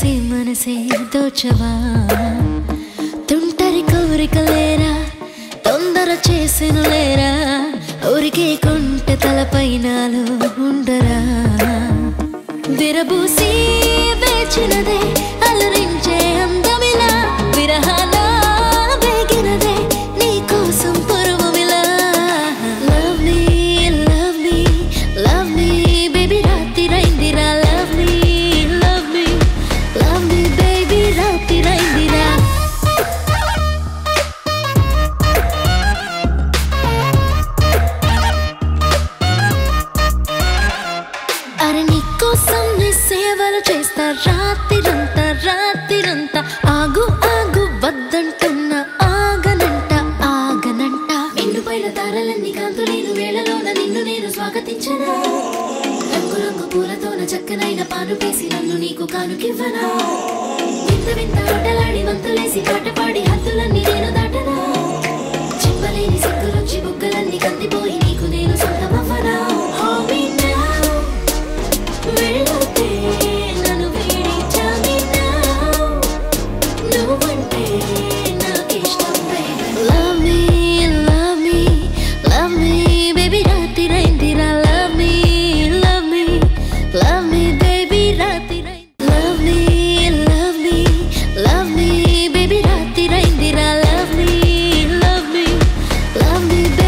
కలిసి మనసే దోచవా తుంటరి కోరిక లేరా తొందర చేసిన లేరా ఊరికే కొంటె తలపైనాలు ఉండరా విరబూసి వేచినదే అలరించే అందమిలా విరహాన వేగినదే నీ కోసం పరువమిలా love me love me love me baby రాత్రి రైందిరా love me love me love me baby రాత్రి రైందిరా అరే నీకోసం నీ సేవలు చేస్తా రాత్రిరంతా రాత్రిరంతా ఆగు ఆగు వద్దంటున్నా ఆగనంట ఆగనంట ఎండుపైన తారలన్నీ కాంతులేను వేళలోన నిన్ను నేను స్వాగతించనా రంగు రంగు పూలతోన చక్కనైన పాను పేసి నన్ను నీకు కానుకివ్వనా వింత వింత ఆటలాడి వంతులేసి పాటపాడి హద్దులన్నీ నేను దాటనా చెప్పలేని సిగ్గులొచ్చి బుగ్గలన్నీ కందిపోయి నీకు నేను సొంతమవ్వనా Hold me now. వెళ్ళొద్దే నన్ను వీడించాలి now. నువ్వంటే నాకిష్టం baby. Love me, love me, love me, baby రాత్రి రైందిరా love me, love me, love me, baby రాత్రి రైంది- Love me, love me, love me, baby రాత్రి రైందిరా love me, love me, love me,